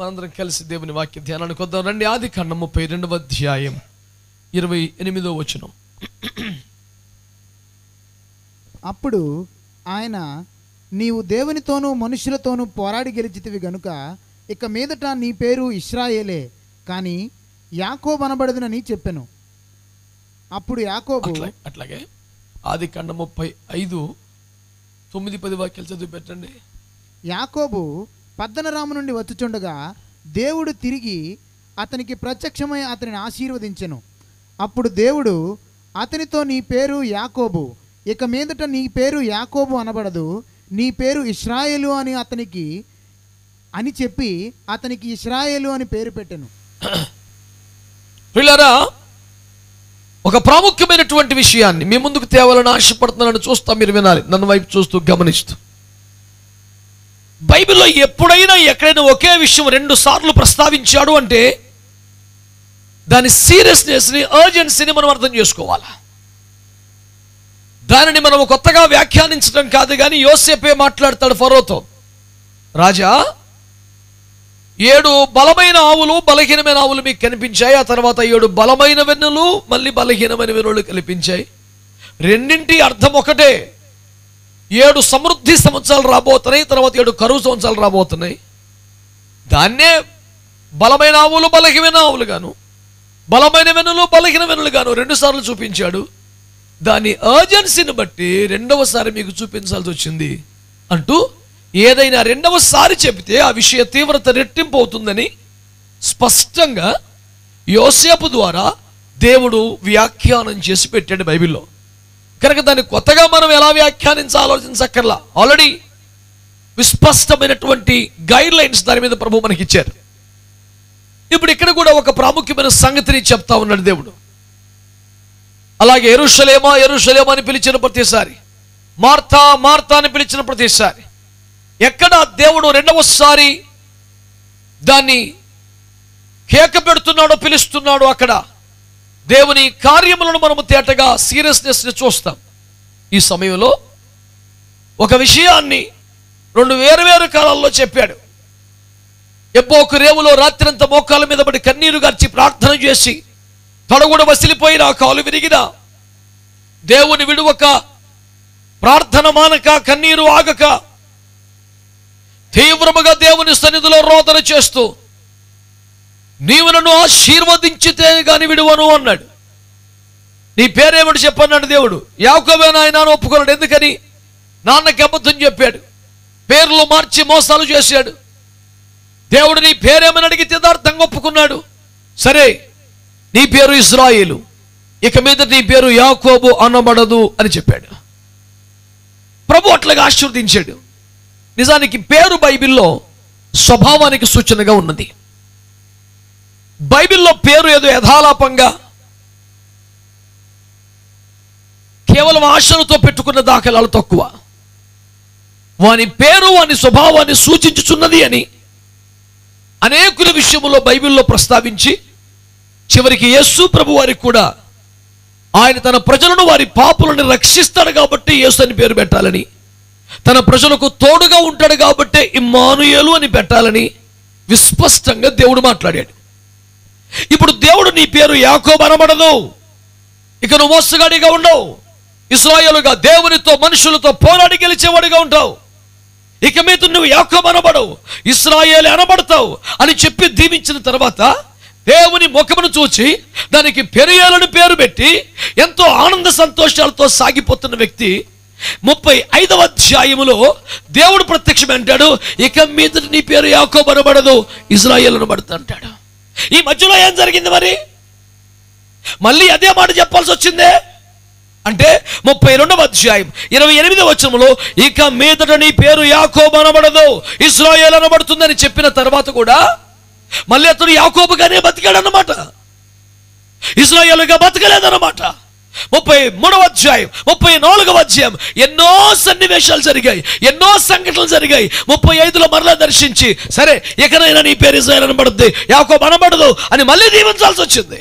మనందరం కలిసి దేవుని వాక్య ధ్యానానికి వద్దాం రండి ఆది ఖండం ముప్పై రెండవ అధ్యాయం ఇరవై ఎనిమిదో వచనం అప్పుడు ఆయన నీవు దేవునితోనూ మనుషులతోనూ పోరాడి గెలిచితివి గనుక ఇక మీదట నీ పేరు ఇస్రాయేలే కానీ యాకోబు అనబడదునని చెప్పెను అప్పుడు యాకోబు అట్లా అట్లాగే ఆది ఖండం ముప్పై ఐదు తొమ్మిది పది వాక్యాలు చదివి పెట్టండి యాకోబు పద్దనరాము నుండి వచ్చుచుండగా దేవుడు తిరిగి అతనికి ప్రత్యక్షమై అతనిని ఆశీర్వదించెను అప్పుడు దేవుడు అతనితో నీ పేరు యాకోబు ఇక మీదట నీ పేరు యాకోబు అనబడదు నీ పేరు ఇస్రాయేలు అని అతనికి అని చెప్పి అతనికి ఇస్రాయేలు అని పేరు పెట్టెను పిల్లరా ఒక ప్రాముఖ్యమైనటువంటి విషయాన్ని మీ ముందుకు తేవాలని ఆశపడుతున్నానని చూస్తా మీరు వినాలి నన్ను వైపు చూస్తూ గమనిస్తూ బైబిల్లో ఎప్పుడైనా ఎక్కడైనా ఒకే విషయం రెండు సార్లు ప్రస్తావించాడు అంటే దాని సీరియస్నెస్ని అర్జెన్సీని మనం అర్థం చేసుకోవాలి దానిని మనం కొత్తగా వ్యాఖ్యానించడం కాదు కానీ యోసేపే మాట్లాడతాడు ఫరోతో రాజా ఏడు బలమైన ఆవులు బలహీనమైన ఆవులు మీకు కనిపించాయి ఆ తర్వాత ఏడు బలమైన వెన్నులు మళ్ళీ బలహీనమైన వెన్నులు కనిపించాయి రెండింటి అర్థం ఒకటే ఏడు సమృద్ధి సంవత్సరాలు రాబోతున్నాయి తర్వాత ఏడు కరువు సంవత్సరాలు రాబోతున్నాయి దాన్నే బలమైన ఆవులు బలహీన ఆవులు గాను బలమైన వెన్నులు బలహీన వెన్నులు గాను రెండు సార్లు చూపించాడు దాని అర్జెన్సీని బట్టి రెండవసారి మీకు చూపించాల్సి వచ్చింది అంటూ ఏదైనా రెండవసారి చెబితే ఆ విషయ తీవ్రత రెట్టింపు అవుతుందని స్పష్టంగా యోసేపు ద్వారా దేవుడు వ్యాఖ్యానం చేసి పెట్టాడు బైబిల్లో కనుక దాన్ని కొత్తగా మనం ఎలా వ్యాఖ్యానించాలో ఆలోచించక్కర్లా ఆల్రెడీ విస్పష్టమైనటువంటి గైడ్ లైన్స్ దాని మీద ప్రభు మనకి ఇచ్చారు ఇప్పుడు ఇక్కడ కూడా ఒక ప్రాముఖ్యమైన సంగతిని చెప్తా ఉన్నాడు దేవుడు అలాగే ఎరుషలేమా ఎరుషలేమా అని పిలిచిన ప్రతిసారి మార్తా మార్తా అని పిలిచిన ప్రతిసారి ఎక్కడ దేవుడు రెండవసారి దాన్ని కేక పెడుతున్నాడో పిలుస్తున్నాడో అక్కడ దేవుని కార్యములను మనము తేటగా సీరియస్నెస్ని చూస్తాం ఈ సమయంలో ఒక విషయాన్ని రెండు వేరువేరు కాలాల్లో చెప్పాడు ఎబ్బోకు రేవులో రాత్రంతా మోకాల మీద పడి కన్నీరు గార్చి ప్రార్థన చేసి తొడగుడ వసిలిపోయిన కాలు విరిగిన దేవుని విడువక ప్రార్థన మానక కన్నీరు ఆగక తీవ్రముగా దేవుని సన్నిధిలో రోదన చేస్తూ నీవు నన్ను ఆశీర్వదించితే గాని విడువను అన్నాడు నీ పేరేమిటి చెప్పన్నాడు దేవుడు యాకోబే నాయన అని ఒప్పుకున్నాడు ఎందుకని నాన్నకి అబద్ధం చెప్పాడు పేర్లు మార్చి మోసాలు చేశాడు దేవుడు నీ పేరేమని అడిగితే యథార్థంగా ఒప్పుకున్నాడు సరే నీ పేరు ఇస్రాయేలు ఇక మీద నీ పేరు యాకోబు అనబడదు అని చెప్పాడు ప్రభు అట్లాగా ఆశీర్వదించాడు నిజానికి పేరు బైబిల్లో స్వభావానికి సూచనగా ఉన్నది బైబిల్లో పేరు ఏదో యథాలాపంగా కేవలం ఆశలతో పెట్టుకున్న దాఖలాలు తక్కువ వాని పేరు వాని స్వభావాన్ని సూచించుచున్నది అని అనేకుల విషయములో బైబిల్లో ప్రస్తావించి చివరికి యేసు ప్రభు వారికి కూడా ఆయన తన ప్రజలను వారి పాపులను రక్షిస్తాడు కాబట్టి యేసు అని పేరు పెట్టాలని తన ప్రజలకు తోడుగా ఉంటాడు కాబట్టే ఇమ్మానుయేలు అని పెట్టాలని విస్పష్టంగా దేవుడు మాట్లాడాడు ఇప్పుడు దేవుడు నీ పేరు యాకోబు అనబడదు ఇక నువ్వు మోసగాడిగా ఉండవు ఇస్రాయేలుగా దేవునితో మనుషులతో పోరాడి గెలిచేవాడిగా ఉంటావు ఇక మీద నువ్వు యాకోబు అనబడవు ఇస్రాయేల్ అనబడతావు అని చెప్పి దీవించిన తర్వాత దేవుని ముఖమును చూచి దానికి పెరియాలని పేరు పెట్టి ఎంతో ఆనంద సంతోషాలతో సాగిపోతున్న వ్యక్తి ముప్పై ఐదవ అధ్యాయములో దేవుడు ప్రత్యక్షం అంటాడు ఇక మీద నీ పేరు యాకోబు అనబడదు ఇజ్రాయేల్ అనబడుతా అంటాడు ఈ మధ్యలో ఏం జరిగింది మరి మళ్ళీ అదే మాట చెప్పాల్సి వచ్చిందే అంటే ముప్పై రెండవ అధ్యాయం ఇరవై ఎనిమిదవ వచనములో ఇక మీదట నీ పేరు యాకోబు అనబడదు ఇస్రాయేల్ అనబడుతుందని చెప్పిన తర్వాత కూడా మళ్ళీ అతడు యాకోబుగానే బతికాడు అన్నమాట ఇస్రాయేలుగా బతకలేదన్నమాట ముప్పై మూడవ అధ్యాయం ముప్పై నాలుగవ అధ్యాయం ఎన్నో సన్నివేశాలు జరిగాయి ఎన్నో సంఘటనలు జరిగాయి ముప్పై ఐదులో మరలా దర్శించి సరే ఇకనైనా నీ పేరు ఇజ్రాయల్ అనబడుద్ది యాకోబు అనబడదు అని మళ్ళీ దీవించాల్సి వచ్చింది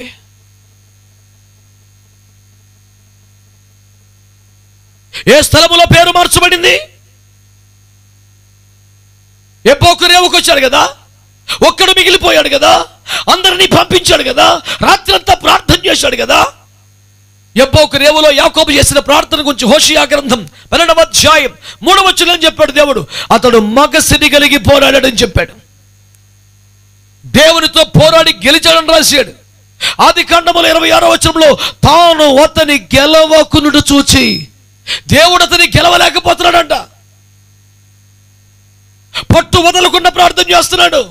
ఏ స్థలములో పేరు మార్చబడింది ఎబ్బోకు రేవుకు వచ్చాడు కదా ఒక్కడు మిగిలిపోయాడు కదా అందరినీ పంపించాడు కదా రాత్రంతా ప్రార్థన చేశాడు కదా ఎబ్బోకు రేవులో యాకోబు చేసిన ప్రార్థన గురించి హోషియా గ్రంథం పన్నెండవ అధ్యాయం మూడవ వచనం చెప్పాడు దేవుడు అతడు మగసిని కలిగి పోరాడాడని చెప్పాడు దేవునితో పోరాడి గెలిచాడని రాశాడు ఆది కాండముల ఇరవై ఆరో వచనంలో తాను అతని గెలవకునుడు చూచి దేవుడు అతని గెలవలేకపోతున్నాడంట పట్టు వదలకుండా ప్రార్థన చేస్తున్నాడు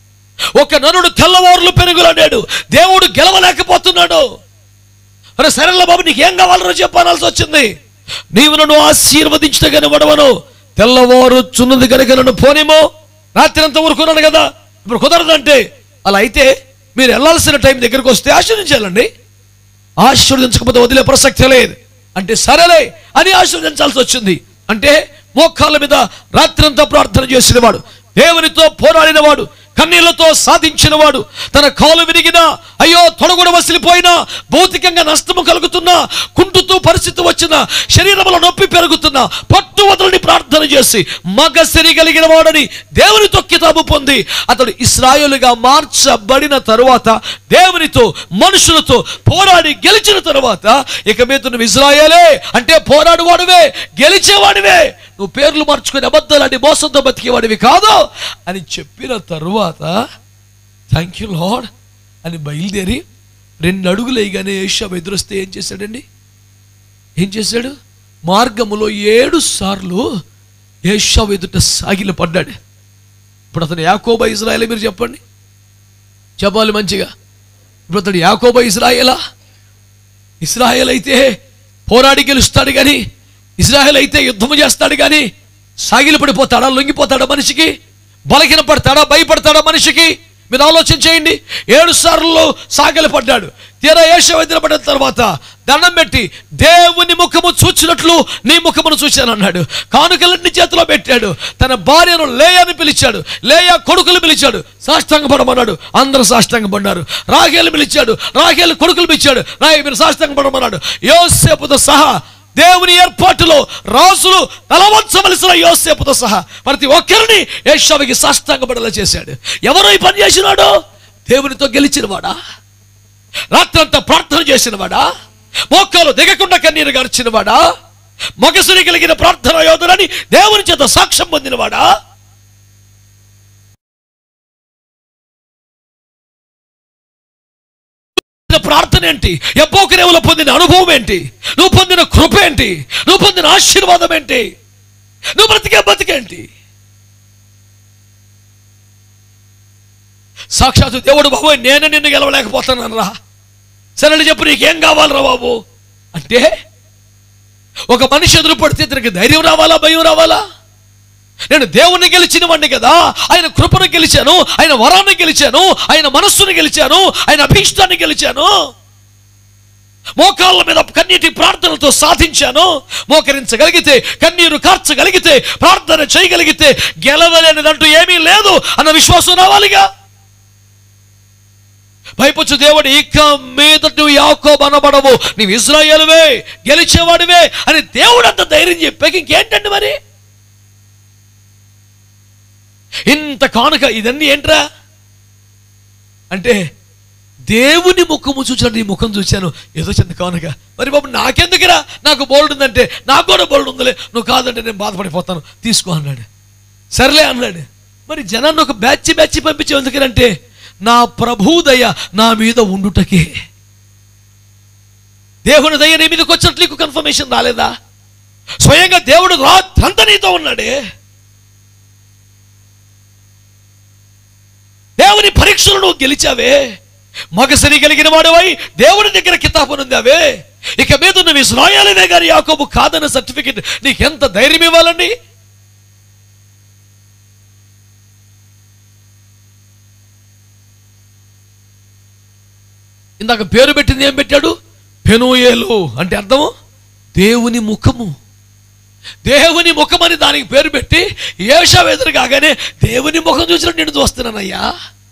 ఒక నరుడు తెల్లవారులు పెరుగులాడాడు దేవుడు గెలవలేకపోతున్నాడు అరే సరేలే బాబు నీకేం కావాలరో చెప్పాల్సి వచ్చింది నీవు నన్ను ఆశీర్వదించిన కానీ వడవను తెల్లవారు చున్నది కనుక నన్ను పోనేమో రాత్రి అంతా ఊరుకున్నాను కదా ఇప్పుడు కుదరదంటే అలా అయితే మీరు వెళ్ళాల్సిన టైం దగ్గరికి వస్తే ఆశీర్వదించాలండి ఆశీర్వదించకపోతే వదిలే ప్రసక్తి లేదు అంటే సరేలే అని ఆశీర్వదించాల్సి వచ్చింది అంటే మోకాళ్ళ మీద రాత్రంతా ప్రార్థన చేసినవాడు దేవునితో పోరాడినవాడు కన్నీళ్లతో సాధించినవాడు తన కాలు విరిగినా అయ్యో తొడగుడ వసిలిపోయినా భౌతికంగా నష్టము కలుగుతున్నా కుంటుతూ పరిస్థితి వచ్చిన శరీరంలో నొప్పి పెరుగుతున్నా పట్టు వదలని ప్రార్థన చేసి మగ సిరి కలిగిన వాడని దేవునితో కితాబు పొంది అతడు ఇస్రాయేలుగా మార్చబడిన తరువాత దేవునితో మనుషులతో పోరాడి గెలిచిన తరువాత ఇక మీద నువ్వు ఇజ్రాయేలే అంటే పోరాడువాడివే గెలిచేవాడివే నువ్వు పేర్లు మార్చుకుని అబద్ధాలని మోసంతో బతికేవాడివి కాదు అని చెప్పిన తరువాత థ్యాంక్ యూ లాడ్ అని బయలుదేరి రెండు అడుగులు వేయగానే ఏషాబు ఎదురొస్తే ఏం చేశాడండి ఏం చేశాడు మార్గములో ఏడు సార్లు ఏషావు ఎదుట సాగిల పడ్డాడు ఇప్పుడు అతను యాకోబా ఇజ్రాయేల్ మీరు చెప్పండి చెప్పాలి మంచిగా ఇప్పుడు అతడు యాకోబా ఇజ్రాయేలా ఇస్రాయేల్ అయితే పోరాడి గెలుస్తాడు కానీ ఇజ్రాయెల్ అయితే యుద్ధము చేస్తాడు కానీ సాగిలి పడిపోతాడా లొంగిపోతాడా మనిషికి బలహీన పడతాడా భయపడతాడా మనిషికి మీరు ఆలోచన చేయండి ఏడు సార్లు సాగిలి పడ్డాడు తీరా ఏష పడిన తర్వాత దండం పెట్టి దేవుని ముఖము చూచినట్లు నీ ముఖమును చూశాను అన్నాడు కానుకలన్నీ చేతిలో పెట్టాడు తన భార్యను లేయని పిలిచాడు లేయ కొడుకులు పిలిచాడు సాష్టాంగపడమన్నాడు అందరూ సాష్టాంగపడ్డారు రాగేలు పిలిచాడు రాగేలు కొడుకులు పిలిచాడు రాయ మీరు సాష్టాంగపడమన్నాడు యోసేపుతో సహా దేవుని ఏర్పాటులో రాజులు తలవంచవలసిన యోసేపుతో సహా ప్రతి ఒక్కరిని ఏషావికి సాష్టాంగపడేలా చేశాడు ఎవరు ఈ పని చేసినాడు దేవునితో గెలిచినవాడా రాత్రంతా ప్రార్థన చేసినవాడా మోకాలు దిగకుండా కన్నీరు గార్చినవాడా మగసుని కలిగిన ప్రార్థన యోధులని దేవుని చేత సాక్ష్యం పొందినవాడా పొందిన ప్రార్థన ఏంటి ఎబ్బోకి రేవులో పొందిన అనుభవం ఏంటి నువ్వు పొందిన కృప ఏంటి నువ్వు పొందిన ఆశీర్వాదం ఏంటి నువ్వు బ్రతికే బతికేంటి సాక్షాత్తు దేవుడు బాబు నేను నిన్ను గెలవలేకపోతున్నాను రా సరే చెప్పు నీకేం కావాలరా బాబు అంటే ఒక మనిషి ఎదురు పడితే ఇతనికి ధైర్యం రావాలా భయం రావాలా నేను దేవుణ్ణి గెలిచిన వాడిని కదా ఆయన కృపను గెలిచాను ఆయన వరాన్ని గెలిచాను ఆయన మనస్సును గెలిచాను ఆయన అభీష్టాన్ని గెలిచాను మోకాళ్ళ మీద కన్నీటి ప్రార్థనలతో సాధించాను మోకరించగలిగితే కన్నీరు కార్చగలిగితే ప్రార్థన చేయగలిగితే గెలవలేనిదంటూ ఏమీ లేదు అన్న విశ్వాసం రావాలిగా భయపచ్చు దేవుడు ఇక మీద నువ్వు యాకోబు అనబడవు నీవు ఇజ్రాయేలువే గెలిచేవాడివే అని దేవుడు అంత ధైర్యం చెప్పాక ఇంకేంటండి మరి ఇంత కానుక ఇదన్నీ ఏంట్రా అంటే దేవుని ముఖము చూచాను నీ ముఖం చూశాను ఏదో చిన్న కానుక మరి బాబు నాకెందుకురా నాకు బోల్డ్ ఉందంటే నాకు కూడా బోల్డ్ ఉందిలే నువ్వు కాదంటే నేను బాధపడిపోతాను తీసుకో అన్నాడు సర్లే అన్నాడు మరి జనాన్ని ఒక బ్యాచ్ బ్యాచ్ పంపించే ఎందుకంటే నా ప్రభు దయ నా మీద ఉండుటకే దేవుని దయ నీ మీదకి వచ్చినట్లు నీకు కన్ఫర్మేషన్ రాలేదా స్వయంగా దేవుడు రాత్రంతా నీతో ఉన్నాడే దేవుని పరీక్షలు నువ్వు గెలిచావే మగసరి కలిగిన వాడవై దేవుని దగ్గర కితాబు పొందావే ఇక మీద నువ్వు ఇస్రాయాలనే గారి యాకోబు కాదన్న సర్టిఫికెట్ నీకెంత ధైర్యం ఇవ్వాలండి ఇందాక పేరు పెట్టింది ఏం పెట్టాడు పెనుయేలు అంటే అర్థము దేవుని ముఖము దేవుని ముఖమని దానికి పేరు పెట్టి ఏషా ఎదురు కాగానే దేవుని ముఖం చూసినట్టు నేను చూస్తున్నానయ్యా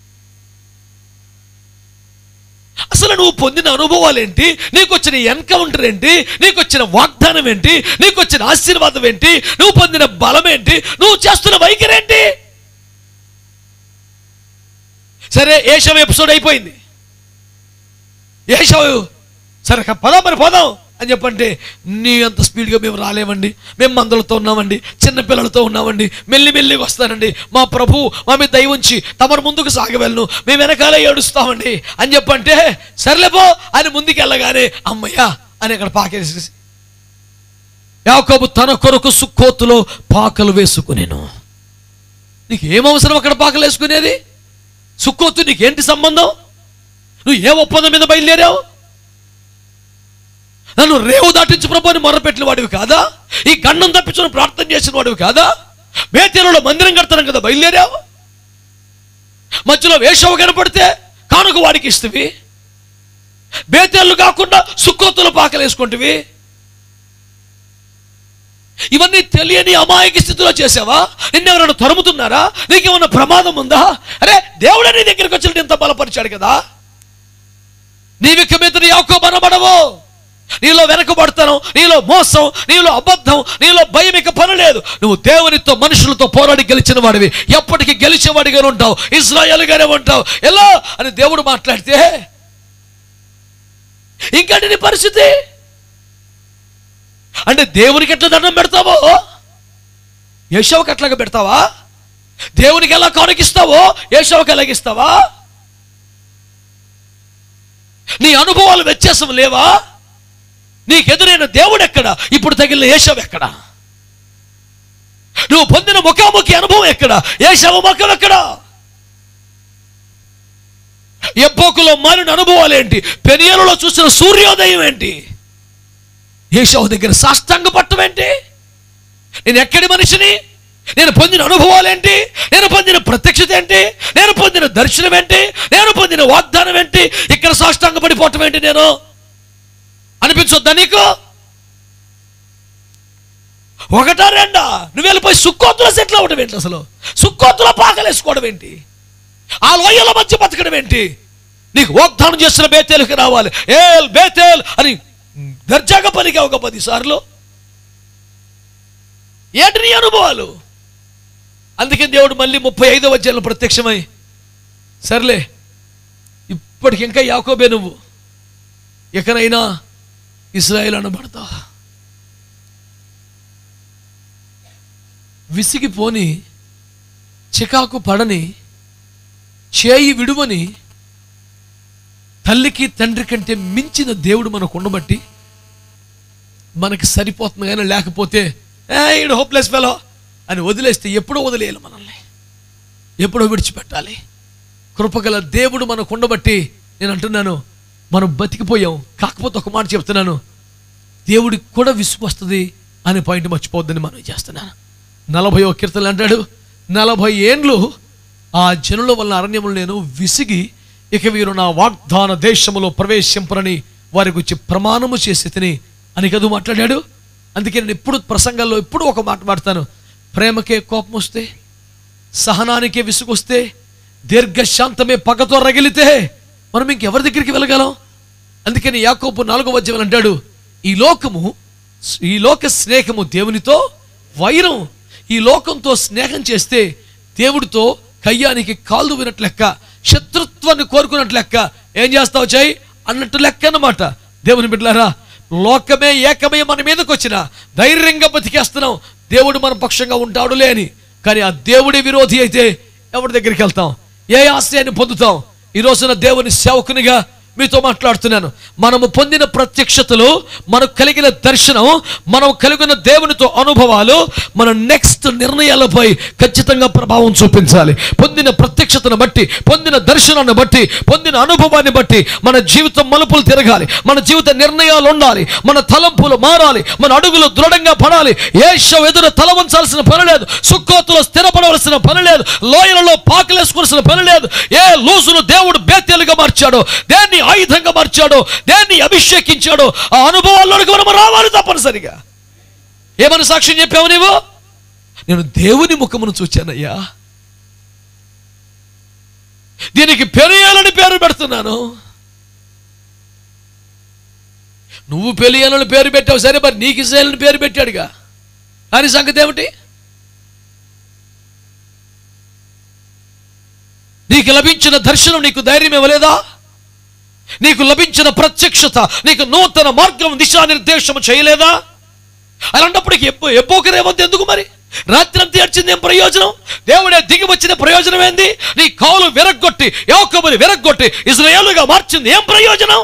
అసలు నువ్వు పొందిన అనుభవాలు ఏంటి నీకు వచ్చిన ఎన్కౌంటర్ ఏంటి నీకు వచ్చిన వాగ్దానం ఏంటి నీకు వచ్చిన ఆశీర్వాదం ఏంటి నువ్వు పొందిన బలం ఏంటి నువ్వు చేస్తున్న వైఖరి ఏంటి సరే ఏషవ ఎపిసోడ్ అయిపోయింది ఏషవ సరే క- పదాం మరి పోదాం అని చెప్పంటే నీ అంత స్పీడ్గా మేము రాలేమండి మేము మందలతో ఉన్నామండి చిన్న పిల్లలతో ఉన్నామండి మెల్లి మెల్లిగా వస్తానండి మా ప్రభు మా మీద దయ ఉంచి తమరు ముందుకు సాగవెళ్ళను మేము వెనకాలే ఏడుస్తామండి అని చెప్పంటే సర్లేపో అని ముందుకు వెళ్ళగానే అమ్మయ్యా అని అక్కడ పాకేసి యాకోబు తన కొరకు సుక్కోతులో పాకలు వేసుకునేను నీకు ఏం అవసరం అక్కడ పాకలు వేసుకునేది సుక్కోతు నీకేంటి సంబంధం నువ్వు ఏ ఒప్పందం మీద బయలుదేరావు నన్ను రేవు దాటించు ప్రభు అని మొరపెట్టిన వాడివి కాదా ఈ గండం తప్పించుకుని ప్రార్థన చేసిన వాడివి కాదా బేతేలలో మందిరం కడతాను కదా బయలుదేరావు మధ్యలో వేషవ కనపడితే కానుక వాడికి ఇస్తవి బేతేళ్ళు కాకుండా సుక్కోతులు పాకలు వేసుకుంటువి ఇవన్నీ తెలియని అమాయక స్థితిలో చేసావా నిన్నెవరైనా తరుముతున్నారా నీకేమన్నా ప్రమాదం ఉందా అరే దేవుడే నీ దగ్గరికి వచ్చి ఇంత బలపరిచాడు కదా నీవిక మీద యాకోబు అనబడవు నీలో వెనకబడతాను నీలో మోసం నీలో అబద్ధం నీలో భయం ఇక పని లేదు నువ్వు దేవునితో మనుషులతో పోరాడి గెలిచిన వాడివి ఎప్పటికీ గెలిచేవాడిగానే ఉంటావు ఇస్రాయల్గానే ఉంటావు ఎలా అని దేవుడు మాట్లాడితే ఇంకంటే నీ పరిస్థితి అంటే దేవునికి ఎట్లా దండం పెడతావో యశోకి ఎట్లాగా పెడతావా దేవునికి ఎలా కానుకిస్తావో యశోకి ఎలాగిస్తావా నీ అనుభవాలు వ్యత్యాసం లేవా నీకెదురైన దేవుడు ఎక్కడ ఇప్పుడు తగిలిన ఏషవ్ ఎక్కడ నువ్వు పొందిన ముఖాముఖి అనుభవం ఎక్కడ ఏషవ ముఖం ఎక్కడ ఎబ్బోకులో మారిన అనుభవాలు ఏంటి పెనియలలో చూసిన సూర్యోదయం ఏంటి ఏషవ దగ్గర సాష్టాంగ పట్టం ఏంటి నేను ఎక్కడి మనిషిని నేను పొందిన అనుభవాలు ఏంటి నేను పొందిన ప్రత్యక్షత ఏంటి నేను పొందిన దర్శనం ఏంటి నేను పొందిన వాగ్దానం ఏంటి ఇక్కడ సాష్టాంగ పడిపోవటం ఏంటి నేను అనిపించొద్దా నీకు ఒకటా రెండా నువ్వు వెళ్ళిపోయి సుక్కోతులో సెటిల్ అవ్వడం ఏంటి అసలు సుక్కోతులో పాకలేసుకోవడం ఏంటి ఆ లోయల మధ్య బతకడం ఏంటి నీకు వాగ్దానం చేస్తున్న బేతేలుకి రావాలి ఏల్ బేతేల్ అని దర్జాగా పలికావు ఒక పది సార్లు ఏంటి నీ అనుభవాలు అందుకే దేవుడు మళ్ళీ ముప్పై ఐదో అధ్యాయంలో ప్రత్యక్షమై సర్లే ఇప్పటికి ఇంకా యాకోబే నువ్వు ఎక్కడైనా ఇస్రాయేల్ అనబడతా విసిగిపోని చికాకు పడని చేయి విడువని తల్లికి తండ్రి కంటే మించిన దేవుడు మనకు ఉండబట్టి మనకి సరిపోతుంది కానీ లేకపోతే ఏ ఈడు హోప్లెస్ ఫెలో అని వదిలేస్తే ఎప్పుడో వదిలేయాలి మనల్ని ఎప్పుడో విడిచిపెట్టాలి కృపగల దేవుడు మనకు ఉండబట్టి నేను అంటున్నాను మనం బతికిపోయాం కాకపోతే ఒక మాట చెప్తున్నాను దేవుడికి కూడా విసుగు వస్తుంది అనే పాయింట్ మర్చిపోవద్దని మనం చేస్తున్నాను నలభై కీర్తనలు అంటాడు నలభై ఏండ్లు ఆ జనుల వల్ల అరణ్యములు నేను విసిగి ఇక వీరు నా వాగ్దాన దేశములో ప్రవేశింపరని వారి గురించి ప్రమాణము చేసి తిని అని కదూ మాట్లాడాడు అందుకే నేను ఎప్పుడు ప్రసంగాల్లో ఎప్పుడు ఒక మాట మాడతాను ప్రేమకే కోపం వస్తే సహనానికే విసుగొస్తే దీర్ఘశాంతమే పగతో రగిలితే మనం ఇంకెవరి దగ్గరికి వెళ్ళగలం అందుకని యాకోబు నాలుగో వద్యం అంటాడు ఈ లోకము ఈ లోక స్నేహము దేవునితో వైరం ఈ లోకంతో స్నేహం చేస్తే దేవుడితో కయ్యానికి కాలు వినట్లు లెక్క శత్రుత్వాన్ని కోరుకున్నట్లు లెక్క ఏం చేస్తావు చేయి అన్నట్టు లెక్క అన్నమాట దేవుని బిడ్డలారా లోకమే ఏకమే మన మీదకి వచ్చిన ధైర్యంగా బతికేస్తున్నాం దేవుడు మన పక్షంగా ఉంటాడులే అని కానీ ఆ దేవుడి విరోధి అయితే ఎవరి దగ్గరికి వెళ్తాం ఏ ఆశ్రయాన్ని పొందుతాం ఈ రోజున దేవుని సేవకునిగా మీతో మాట్లాడుతున్నాను మనము పొందిన ప్రత్యక్షతలు మనకు కలిగిన దర్శనం మనం కలిగిన దేవునితో అనుభవాలు మన నెక్స్ట్ నిర్ణయాలపై ఖచ్చితంగా ప్రభావం చూపించాలి పొందిన ప్రత్యక్షతను బట్టి పొందిన దర్శనాన్ని బట్టి పొందిన అనుభవాన్ని బట్టి మన జీవితం మలుపులు తిరగాలి మన జీవిత నిర్ణయాలు ఉండాలి మన తలంపులు మారాలి మన అడుగులు దృఢంగా పడాలి ఏషో ఎదురు తల వంచాల్సిన పని లేదు సుక్కోతులో స్థిరపడవలసిన పని లేదు లోయలలో పాకలేసుకోవాల్సిన పని లేదు ఏ లూసును దేవుడు బేతేలుగా మార్చాడో దేన్ని ఆయుధంగా మార్చాడో దేన్ని అభిషేకించాడో ఆ అనుభవాల్లోనికి మనం రావాలి తప్పనిసరిగా ఏమని సాక్ష్యం చెప్పావు నీవు నేను దేవుని ముఖమును చూచానయ్యా దీనికి పెరియాలని పేరు పెడుతున్నాను నువ్వు పెరియాలని పేరు పెట్టావు సరే మరి నీకు ఇస్రాయేలని పేరు పెట్టాడుగా దాని సంగతి ఏమిటి నీకు లభించిన దర్శనం నీకు ధైర్యం ఇవ్వలేదా నీకు లభించిన ప్రత్యక్షత నీకు నూతన మార్గం దిశానిర్దేశం చేయలేదా అలాంటప్పటికి ఎప్పు ఎప్పోకరేమొద్దు ఎందుకు మరి రాత్రి అంతా ఏడ్చింది ఏం ప్రయోజనం దేవుడే దిగి వచ్చిన ప్రయోజనం ఏంది నీ కాలు విరగ్గొట్టి యోకబుని విరగ్గొట్టి ఇజ్రాయేలుగా మార్చింది ఏం ప్రయోజనం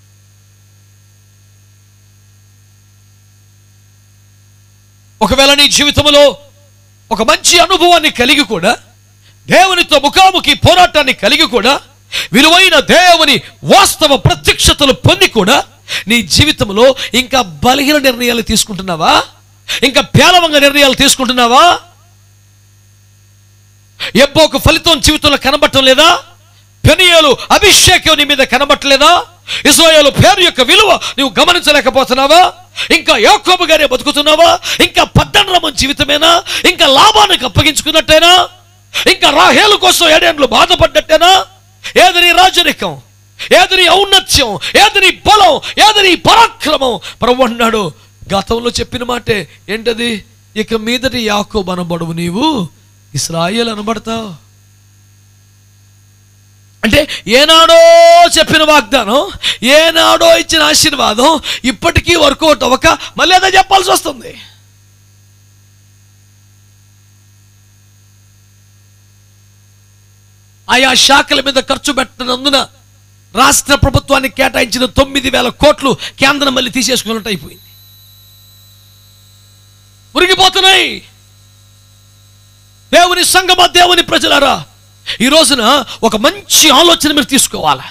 ఒకవేళ నీ జీవితంలో ఒక మంచి అనుభవాన్ని కలిగి కూడా దేవునితో ముఖాముఖి పోరాటాన్ని కలిగి కూడా విలువైన దేవుని వాస్తవ ప్రత్యక్షతలు పొంది కూడా నీ జీవితంలో ఇంకా బలహీన నిర్ణయాలు తీసుకుంటున్నావా ఇంకా పేలవంగా నిర్ణయాలు తీసుకుంటున్నావా ఎబ్బోకు ఫలితం జీవితంలో కనబడటం లేదా పెనియలు అభిషేకం నీ మీద కనబట్టలేదా ఇస్రాయేలు పేరు యొక్క విలువ నువ్వు గమనించలేకపోతున్నావా ఇంకా యాకోబు గారే బతుకుతున్నావా ఇంకా పద్దనరమం జీవితమేనా ఇంకా లాభానికి అప్పగించుకున్నట్టేనా ఇంకా రాహేలు కోసం ఏడేండ్లు బాధపడ్డట్టేనా ఏది నీ రాజరికం ఏది నీ ఔన్నత్యం ఏది నీ బలం ఏది నీ పరాక్రమం ప్రభు అన్నాడు గతంలో చెప్పిన మాటే ఏంటది ఇక మీదటి యాకోబు అనబడవు నీవు ఇస్రాయేల్ అనబడతావు అంటే ఏనాడో చెప్పిన వాగ్దానం ఏనాడో ఇచ్చిన ఆశీర్వాదం ఇప్పటికీ వర్కౌట్ అవ్వక మళ్ళీ అదే చెప్పాల్సి వస్తుంది ఆయా శాఖల మీద ఖర్చు పెట్టనందున రాష్ట్ర ప్రభుత్వానికి కేటాయించిన తొమ్మిది వేల కోట్లు కేంద్రం మళ్ళీ తీసేసుకున్నట్టు అయిపోయింది మురిగిపోతున్నాయి దేవుని సంగమ దేవుని ప్రజలారా ఈ రోజున ఒక మంచి ఆలోచన మీరు తీసుకోవాలా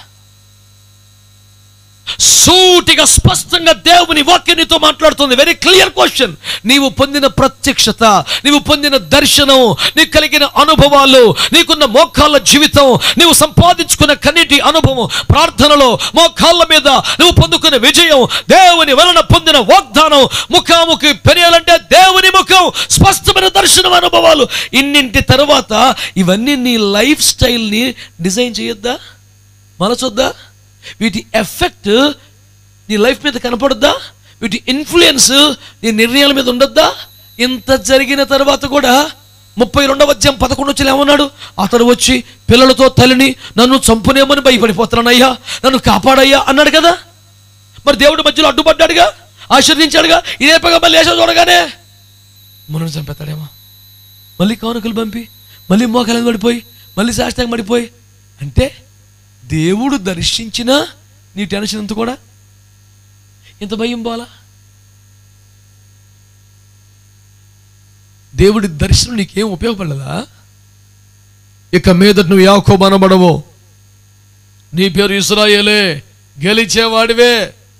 సూటిగా స్పష్టంగా దేవుని వాక్యం నీతో మాట్లాడుతుంది వెరీ క్లియర్ క్వశ్చన్ నీవు పొందిన ప్రత్యక్షత నీవు పొందిన దర్శనం నీకు కలిగిన అనుభవాలు నీకున్న మోకాళ్ళ జీవితం నీవు సంపాదించుకున్న కన్నీటి అనుభవం ప్రార్థనలో మోకాళ్ళ మీద నువ్వు పొందుకున్న విజయం దేవుని వలన పొందిన వాగ్దానం ముఖాముఖి పెరియాలంటే దేవుని ముఖం స్పష్టమైన దర్శనం అనుభవాలు ఇన్నింటి తర్వాత ఇవన్నీ నీ లైఫ్ స్టైల్ని డిజైన్ చేయొద్దా మనసొద్దా వీటి ఎఫెక్ట్ నీ లైఫ్ మీద కనపడద్దా వీటి ఇన్ఫ్లుయెన్స్ నీ నిర్ణయాల మీద ఉండొద్దా ఇంత జరిగిన తర్వాత కూడా ముప్పై రెండవ అధ్యాయం పదకొండు వచ్చి ఏమన్నాడు అతడు వచ్చి పిల్లలతో తల్లిని నన్ను చంపునేమని భయపడిపోతున్నానయ్యా నన్ను కాపాడయ్యా అన్నాడు కదా మరి దేవుడు మధ్యలో అడ్డుపడ్డాడుగా ఆశీర్దించాడుగా ఇదే పగా మళ్ళీ వేసా చూడగానే మనల్ని చంపేస్తాడేమో మళ్ళీ కానుకలు పంపి మళ్ళీ మోకాలను పడిపోయి మళ్ళీ శాస్త్రంగా పడిపోయి అంటే దేవుడు దర్శించిన నీ టెన్షన్ ఎంత కూడా ఇంత భయం పోలా దేవుడి దర్శనం నీకేం ఉపయోగపడలేదా ఇక మీదట నువ్వు యాకోబనబడవు నీ పేరు ఇస్రాయేలే గెలిచేవాడివే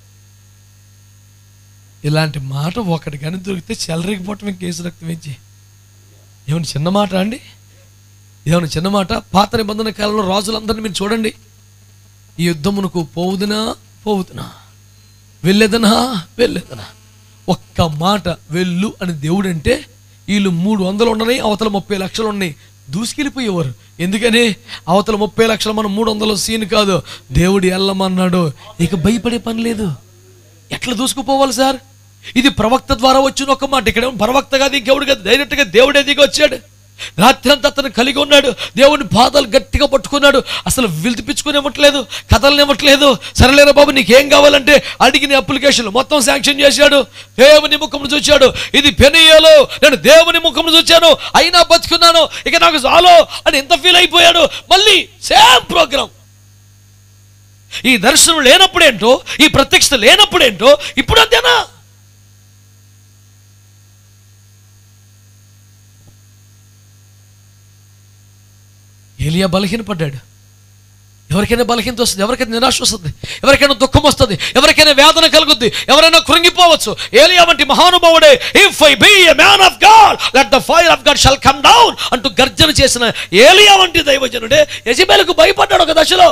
ఇలాంటి మాట ఒకటి కానీ దొరికితే చెలరిగిపోవటం కేసు రక్తం ఇచ్చి ఏమైనా చిన్న మాట అండి ఏమైనా చిన్న మాట పాత నిబంధన కాలంలో రాజులందరినీ మీరు చూడండి ఈ యుద్ధమునకు పోవుదునా పోవుదునా వెళ్ళేదనా వెళ్ళేదనా ఒక్క మాట వెళ్ళు అని దేవుడు అంటే వీళ్ళు మూడు వందలు ఉన్నాయి అవతల ముప్పై లక్షలు ఉన్నాయి దూసుకెళ్ళిపోయేవారు ఎందుకని అవతల ముప్పై లక్షలు మనం మూడు వందలు సీన్ కాదు దేవుడు వెళ్ళమన్నాడు ఇక భయపడే పని లేదు ఎట్లా దూసుకుపోవాలి సార్ ఇది ప్రవక్త ద్వారా వచ్చిన ఒక మాట ఇక్కడ ఏమో ప్రవక్త కాదు ఇంకెవడు కాదు డైరెక్ట్గా దేవుడే దిగి వచ్చాడు రాత్రి అంతా అతను కలిగి ఉన్నాడు దేవుని పాదాలు గట్టిగా పట్టుకున్నాడు అసలు విలిపిచ్చుకునేవ్వట్లేదు కథలనివ్వట్లేదు సరేలేరా బాబు నీకేం కావాలంటే అడిగిన అప్లికేషన్ మొత్తం శాంక్షన్ చేశాడు దేవుని ముఖం చూచాడు ఇది పెనియాలో నేను దేవుని ముఖం చూచాను అయినా బతుకున్నాను ఇక నాకు చాలు అని ఎంత ఫీల్ అయిపోయాడు మళ్ళీ సేమ్ ప్రోగ్రామ్ ఈ దర్శనం లేనప్పుడేంటో ఈ ప్రత్యక్షత లేనప్పుడేంటో ఇప్పుడు అంతేనా ఏలియా బలహీనపడ్డాడు ఎవరికైనా బలహీనత వస్తుంది ఎవరికైనా నిరాశ వస్తుంది ఎవరికైనా దుఃఖం వస్తుంది ఎవరికైనా వేదన కలుగుద్ది ఎవరైనా కృంగిపోవచ్చు ఏలియా వంటి మహానుభావుడే if I be a man of God let the fire of God shall come down అంటూ గర్జన చేసిన ఏలియా వంటి దైవజనుడే యజబేలకు భయపడ్డాడు ఒక దశలో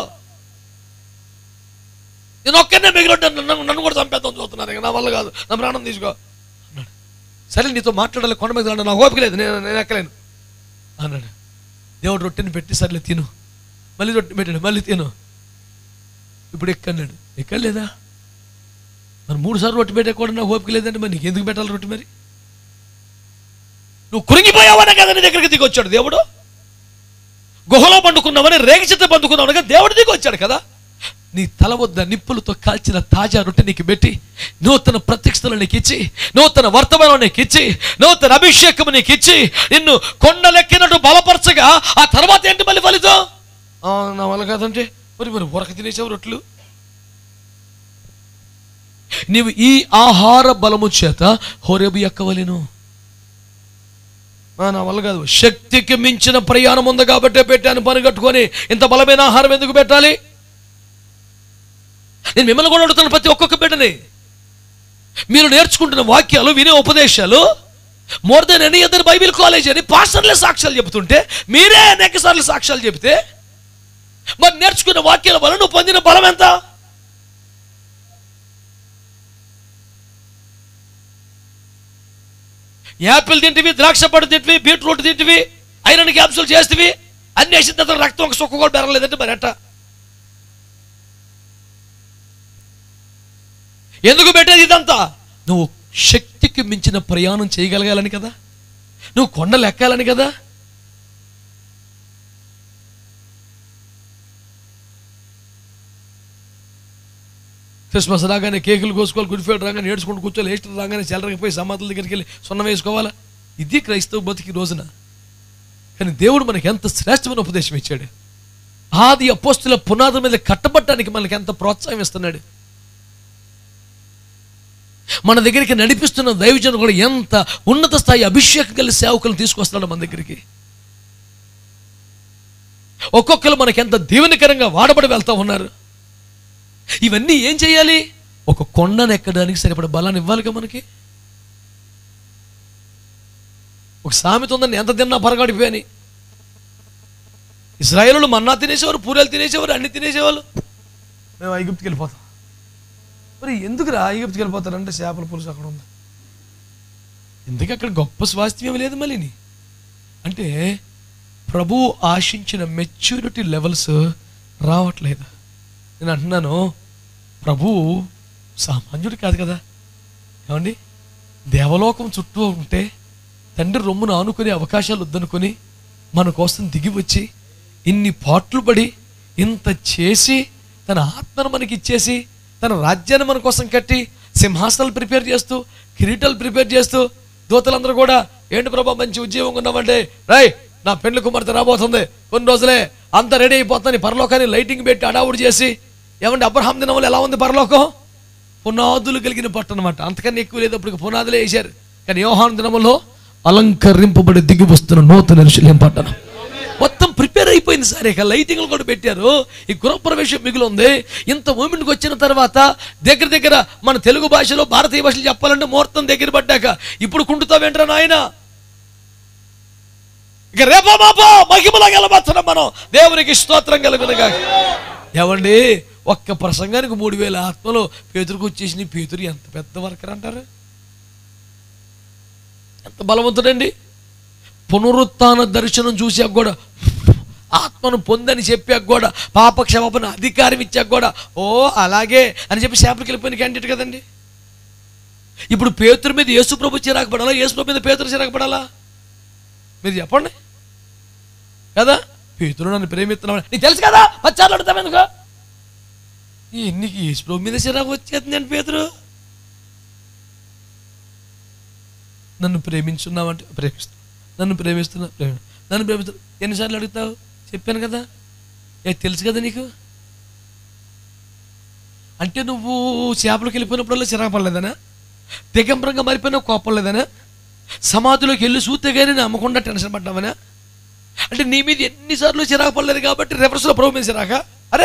నేను ఒక్కనే మిగిలింటాను నన్ను నన్ను కూడా చంపేద్దాం చూస్తున్నారు ఇక నా వల్ల కాదు నా ప్రాణం తీసుకో అన్నాడు సరే నీతో మాట్లాడాలి కొండ మీద రాను, నాకు ఓపిక లేదు నేను నేను ఎక్కలేను అన్నాడు దేవుడు రొట్టెని పెట్టి సర్లే తిను మళ్ళీ రొట్టె పెట్టాడు మళ్ళీ తిను ఇప్పుడు ఎక్కన్నాడు ఎక్కలేదా మరి మూడు సార్లు రొట్టె పెట్టే కూడా నాకు ఓపిక లేదంటే మరి నీకు ఎందుకు పెట్టాలి రొట్టె మరి నువ్వు కురింగిపోయావనే కదా నీ దగ్గరికి దిగొచ్చాడు దేవుడు గుహలో పండుకున్నామని రేగి చెట్టు పండుకున్నామని దేవుడి దిగి వచ్చాడు కదా నీ తల వద్ద నిప్పులతో కాల్చిన తాజా రొట్టె నీకు పెట్టి నూతన ప్రత్యక్షతలు నీకు ఇచ్చి నూతన వర్తమానం నీకు ఇచ్చి నూతన అభిషేకం నీకు ఇచ్చి నిన్ను కొండలెక్కినట్టు బలపరచగా ఆ తర్వాత ఏంటి మళ్ళీ ఫలితం ఆ, నా వల్ల కాదంటే మరి మరి ఉరక తినేసావు రొట్లు నీవు ఈ ఆహార బలము చేత హోరేబు ఎక్కవలేను ఆ, నా వల్ల కాదు శక్తికి మించిన ప్రయాణం ఉంది కాబట్టే పెట్టాను పని కట్టుకొని ఇంత బలమైన ఆహారం ఎందుకు పెట్టాలి నేను మిమ్మల్ని కూడా అడుగుతాను ప్రతి ఒక్కొక్క బిడ్డని మీరు నేర్చుకుంటున్న వాక్యాలు వినే ఉపదేశాలు more than any other Bible college అని పాస్టర్లే సాక్ష్యాలు చెబుతుంటే మీరే అనేక సార్లు సాక్ష్యాలు చెబితే మరి నేర్చుకున్న వాక్యాల వల్ల నువ్వు పొందిన బలం ఎంత యాపిల్ తింటివి ద్రాక్ష పడు తింటివి బీట్రూట్ తింటివి ఐరన్ క్యాప్సూల్ చేస్తేవి అన్ని వేసిన తర్వాత రక్తం ఒక సుక్క కూడా పెరగలేదంటే మరి ఎట్టా ఎందుకు పెట్టేది ఇదంతా నువ్వు శక్తికి మించిన ప్రయాణం చేయగలగాలని కదా నువ్వు కొండలు ఎక్కాలని కదా క్రిస్మస్ రాగానే కేకులు కోసుకోవాలి గుడ్ ఫ్రైడ్ రాగానే ఏడ్చుకుంటూ కూర్చోవాలి ఏస్టర్ రాగానే చెల్లరకి పోయి సమాధుల దగ్గరికి వెళ్ళి సున్నం వేసుకోవాలా ఇది క్రైస్తవ బతికి రోజున కానీ దేవుడు మనకి ఎంత శ్రేష్టమైన ఉపదేశం ఇచ్చాడు ఆది అపోస్తుల పునాది మీద కట్టబట్టడానికి మనకి ఎంత ప్రోత్సాహం ఇస్తున్నాడు మన దగ్గరికి నడిపిస్తున్న దైవజనం కూడా ఎంత ఉన్నత స్థాయి అభిషేకం కలిసి సేవకులను తీసుకొస్తున్నాడు మన దగ్గరికి ఒక్కొక్కరు మనకి ఎంత దీవెనకరంగా వాడబడి వెళ్తా ఉన్నారు ఇవన్నీ ఏం చేయాలి ఒక కొండను ఎక్కడానికి సరిపడ బలాన్ని ఇవ్వాలిగా మనకి ఒక సామెత ఉందని ఎంత తిన్నా పరగడిపోయాని ఇస్రాయేలు మన్నా తినేసేవారు పూరేలు తినేసేవారు అన్ని తినేసేవాళ్ళు మేము ఐగుప్తికి వెళ్ళిపోతాం మరి ఎందుకురా ఐగుప్తికి వెళ్ళిపోతారంటే చేపల పులుసు అక్కడ ఉంది ఎందుకు అక్కడ గొప్ప స్వాస్థ్యం లేదు మళ్ళీని అంటే ప్రభు ఆశించిన మెచ్యూరిటీ లెవెల్స్ రావట్లేదు నేను అంటున్నాను ప్రభు సామాన్యుడు కాదు కదా ఏమండి దేవలోకం చుట్టూ ఉంటే తండ్రి రొమ్మును ఆనుకునే అవకాశాలు వద్దనుకొని మన కోసం దిగి వచ్చి ఇన్ని పాట్లు పడి ఇంత చేసి తన ఆత్మను మనకి ఇచ్చేసి తన రాజ్యాన్ని మన కోసం కట్టి సింహాసనాలు ప్రిపేర్ చేస్తూ కిరీటాలు ప్రిపేర్ చేస్తూ దూతలందరూ కూడా ఏంటి ప్రభా మంచి ఉద్యోగం ఉన్నామంటే రై నా పెండ్లి కుమార్తె రాబోతుంది కొన్ని రోజులే అంతా రెడీ అయిపోతాను పరలోకాన్ని లైటింగ్ పెట్టి అడావుడు చేసి ఏమంటే అబ్రహాం దినములు ఎలా ఉంది పరలోకం పునాదులు కలిగిన పట్టు అనమాట అంతకన్నా ఎక్కువ లేదు అప్పుడు పునాదులే వేశారు కానీ యోహాను దినములో అలంకరింపబడి దిగి వస్తున్న నూతన ఋషులేం పట్టణం మొత్తం ప్రిపేర్ అయిపోయింది సార్ ఇక లైటింగ్లు కూడా పెట్టారు ఈ గృహప్రవేశం మిగిలి ఉంది ఇంత మూమెంట్కి వచ్చిన తర్వాత దగ్గర దగ్గర మన తెలుగు భాషలో భారతీయ భాషలు చెప్పాలంటే ముహూర్తం దగ్గర పడ్డాక ఇప్పుడు కుంటుతావేంట్రా నాయన ఇక రేపో మాపో మహిమలా గెలబోతున్నాం మనం దేవునికి స్తోత్రం కలుగునగా ఏమండి ఒక్క ప్రసంగానికి మూడు వేల ఆత్మలో పేతురుకు వచ్చేసిన పేతురు ఎంత పెద్ద వర్కర్ అంటారు ఎంత బలవంతుడండి పునరుత్థాన దర్శనం చూసాక కూడా ఆత్మను పొందని చెప్పాక కూడా పాప క్షమాపణ అధికారం ఇచ్చాక కూడా ఓ అలాగే అని చెప్పి శాపకి వెళ్ళిపోయిన క్యాండిడేట్ కదండి ఇప్పుడు పేతురు మీద యేసు ప్రభు చిరాకు పడాలా యేసు ప్రభు మీద పేతురు చిరాకు పడాలా మీరు చెప్పండి కదా పేతురు నన్ను ప్రేమిస్తున్నాడు నీకు తెలుసు కదా వచ్చారు అడుగుతాం ఎందుకు ఎన్నికి యేసు ప్రభు మీద చిరాకు వచ్చేస్తుంది అండి పేతురు నన్ను ప్రేమించున్నావంటే ప్రేమిస్తున్నా నన్ను ప్రేమిస్తున్నా ప్రేమ నన్ను ప్రేమిస్తున్నా ఎన్నిసార్లు అడుగుతావు చెప్పాను కదా ఏ తెలుసు కదా నీకు అంటే నువ్వు చేపలకు వెళ్ళిపోయినప్పుడల్లా చిరాకు పడలేదనా దిగంబరంగా మారిపోయినా కోపం లేదనా సమాధిలోకి వెళ్ళి చూస్తే కానీ నమ్మకుండా టెన్షన్ పడ్డామనా అంటే నీ మీద ఎన్నిసార్లు చిరాకు పడలేదు కాబట్టి రివర్స్లో ప్రభు మీద చిరాక అరే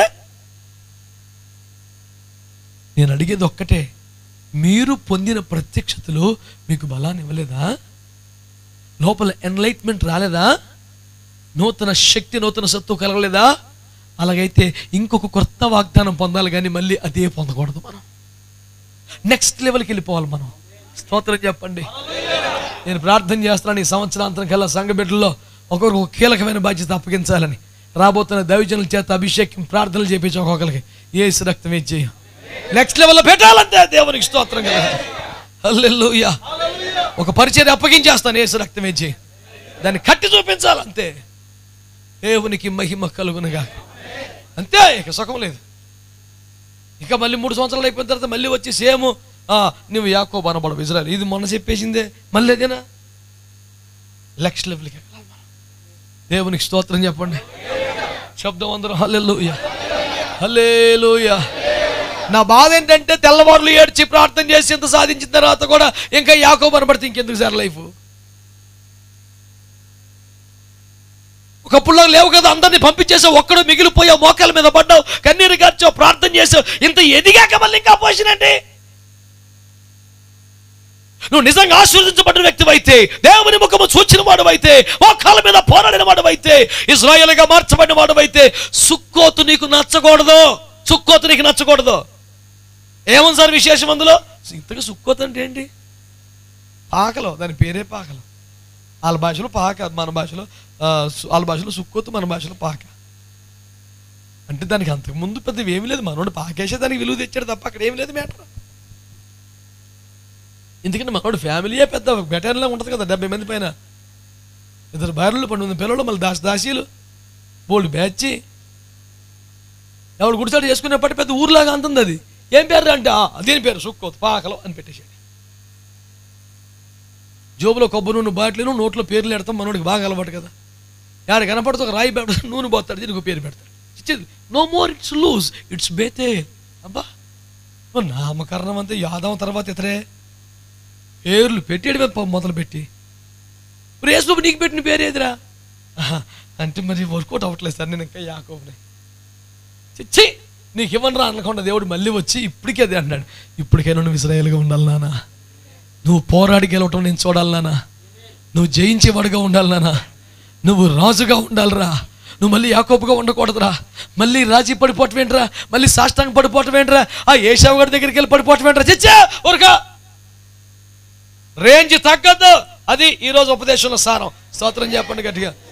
నేను అడిగేది ఒక్కటే మీరు పొందిన ప్రత్యక్షతలో మీకు బలాన్ని ఇవ్వలేదా లోపల ఎన్లైట్మెంట్ రాలేదా నూతన శక్తి నూతన సత్తు కలగలేదా అలాగైతే ఇంకొక కొత్త వాగ్దానం పొందాలి కానీ మళ్ళీ అదే పొందకూడదు మనం నెక్స్ట్ లెవెల్కి వెళ్ళిపోవాలి మనం స్తోత్రం చెప్పండి నేను ప్రార్థన చేస్తున్నాను ఈ సంవత్సరాంతరం కల్లా సంఘ బిడ్డల్లో ఒకరికి ఒక కీలకమైన బాధ్యత అప్పగించాలని రాబోతున్న దైవజనుల చేత అభిషేకం ప్రార్థనలు చేపించి ఒక్కొక్కరికి ఏసు రక్తం ఇచ్చేయం నెక్స్ట్ లెవెల్లో పెట్టాలంటే దేవునికి స్తోత్రం కదా హల్లెలూయా ఒక పరిచయం అప్పగించేస్తాను ఏసు రక్తం ఇచ్చి దాన్ని కట్టి చూపించాలంతే దేవునికి మహిమ కలుగునుగా అంతే ఇక సుఖం లేదు ఇక మళ్ళీ మూడు సంవత్సరాలు అయిపోయిన తర్వాత మళ్ళీ వచ్చి సేమ్ నువ్వు యాకోబు అనబడవు ఇజ్రాయల్ ఇది మొన్న చెప్పేసిందే మళ్ళీ అదేనా లక్ష లెవెల్కి ఎక్కాలి మనం. దేవునికి స్తోత్రం చెప్పండి శబ్దం అందరూ హల్లెలూయ హల్లెలూయ నా బాధ ఏంటంటే తెల్లవారులు ఏడ్చి ప్రార్థన చేసి ఇంత సాధించిన తర్వాత కూడా ఇంకా యాకోబు అనబడితే ఇంకెందుకు సార్ లైఫ్ ఒకప్పుడు లేవు కదా అందరినీ పంపించేసావు ఒక్కడు మిగిలిపోయావు మోకాల మీద పడ్డావు కన్నీరు కార్చావు ప్రార్థన చేసావు ఇంత ఎదిగాక మళ్ళీ ఇంకా పోషన్ అండి నువ్వు నిజంగా ఆశీర్వదించబడిన వ్యక్తివైతే దేవుని ముఖము చూచిన వాడువైతే మోకాల మీద పోరాడిన వాడువైతే ఇజ్రాయల్గా మార్చబడిన వాడువైతే సుక్కోతు నీకు నచ్చకూడదు సుక్కోతు నీకు నచ్చకూడదు ఏముంది సార్ విశేషం అందులో ఇంతగా సుక్కోతు అంటే ఏంటి పాకలో దాని పేరే పాకలో వాళ్ళ భాషలో పాక మన భాషలో ఆ, సు- వాళ్ళ భాషలో సుక్కోతు మన భాషలో పాక అంటే దానికి అంతకు ముందు పెద్ద ఏమీ లేదు మనోడు పాకేసే దానికి విలువ తెచ్చాడు తప్ప అక్కడ ఏమీ లేదు మ్యాటర్ ఎందుకంటే మనోడు ఫ్యామిలీయే పెద్ద బెటర్లా ఉంటుంది కదా డెబ్బై మంది పైన ఇద్దరు భార్యలు పంతొమ్మిది పిల్లలు మళ్ళీ దాసి దాసీలు బోల్డ్ బ్యాచ్ ఎవడు గుడిసాడు చేసుకునేప్పటి పెద్ద ఊర్లాగా అంటుంది అది ఏం పేరు అంటే "ఆ, అదేం పేరు సుక్కోతు పాకలో అని పెట్టేశాడు జోబులో కొబ్బరి నూనె బాటిలను నోట్లో పేర్లు పెడతాం మనోడికి బాగా అలవాటు కదా యాడ కనపడితే ఒక రాయి పెడతాడు నూనె పోతాడు దీనికి ఒక పేరు పెడతాడు no more it's loose it's బేతే అబ్బా ఓ నామకరణం అంతే యాదవం తర్వాత ఇతరే పేర్లు పెట్టేయడమే ప- మొదలుపెట్టి ఇప్పుడు యేసుబాబు నీకు పెట్టిన పేరు ఏదిరా ఆహా, అంటే మరి వర్కౌట్ అవ్వట్లేదు సార్ నేను ఇంకా యాకోబుని చిచ్చి నీకు ఇవ్వనరా అనకుండా దేవుడు మళ్ళీ వచ్చి ఇప్పటికే అదే అంటున్నాడు ఇప్పటికైనా నువ్వు ఇస్రాయేల్గా ఉండాలి నానా నువ్వు పోరాడి గెలవటం నేను చూడాలి నానా నువ్వు జయించేవాడుగా ఉండాలి నానా నువ్వు రాజుగా ఉండాలిరా నువ్వు మళ్ళీ యాకోపుగా ఉండకూడదురా మళ్ళీ రాజీ పడిపోవటం ఏంట్రా మళ్ళీ సాష్టాంగ పడిపోవటం ఏంట్రా ఆ ఏషావు గారి దగ్గరికి వెళ్ళి పడిపోవటం ఏంట్రా చచ్చా ఊరకా రేంజ్ తగ్గద్దు అది ఈరోజు ఉపదేశంలో సారం స్తోత్రం చెప్పండి గట్టిగా